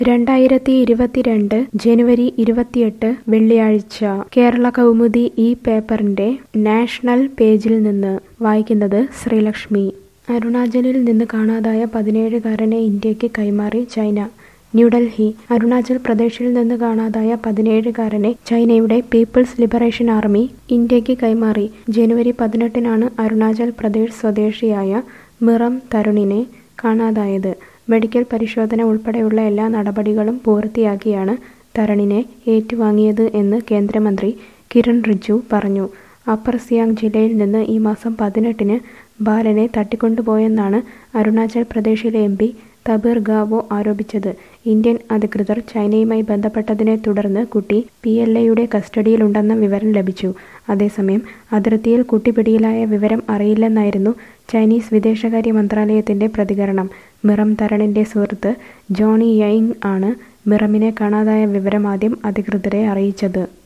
രണ്ടായിരത്തി ഇരുപത്തിരണ്ട് ജനുവരി ഇരുപത്തിയെട്ട് വെള്ളിയാഴ്ച കേരള കൗമുദി ഈ പേപ്പറിന്റെ നാഷണൽ പേജിൽ നിന്ന് വായിക്കുന്നത് ശ്രീലക്ഷ്മി അരുണാചലിൽ നിന്ന് കാണാതായ പതിനേഴുകാരനെ ഇന്ത്യക്ക് കൈമാറി ചൈന ന്യൂഡൽഹി അരുണാചൽ പ്രദേശിൽ നിന്ന് കാണാതായ പതിനേഴുകാരനെ ചൈനയുടെ പീപ്പിൾസ് ലിബറേഷൻ ആർമി ഇന്ത്യക്ക് കൈമാറി ജനുവരി പതിനെട്ടിനാണ് അരുണാചൽ പ്രദേശ് സ്വദേശിയായ മിറം തരുണിനെ കാണാതായത് മെഡിക്കൽ പരിശോധന ഉൾപ്പെടെയുള്ള എല്ലാ നടപടികളും പൂർത്തിയാക്കിയാണ് തരുണിനെ ഏറ്റുവാങ്ങിയത് എന്ന് കേന്ദ്രമന്ത്രി കിരൺ റിജ്ജു പറഞ്ഞു അപ്പർ സിയാങ് ജില്ലയിൽ നിന്ന് ഈ മാസം പതിനെട്ടിന് ബാലനെ തട്ടിക്കൊണ്ടുപോയെന്നാണ് അരുണാചൽ പ്രദേശിലെ എം പി തബീർ ഗാവോ ആരോപിച്ചത് ഇന്ത്യൻ അധികൃതർ ചൈനയുമായി ബന്ധപ്പെട്ടതിനെ തുടർന്ന് കുട്ടി പി എൽ എയുടെ കസ്റ്റഡിയിലുണ്ടെന്ന വിവരം ലഭിച്ചു അതേസമയം അതിർത്തിയിൽ കുട്ടി പിടിയിലായ വിവരം അറിയില്ലെന്നായിരുന്നു ചൈനീസ് വിദേശകാര്യ മന്ത്രാലയത്തിന്റെ പ്രതികരണം മിറം തരണിന്റെ സുഹൃത്ത് ജോണി യൈങ് ആണ് മിറമിനെ കാണാതായ വിവരം ആദ്യം അധികൃതരെ അറിയിച്ചത്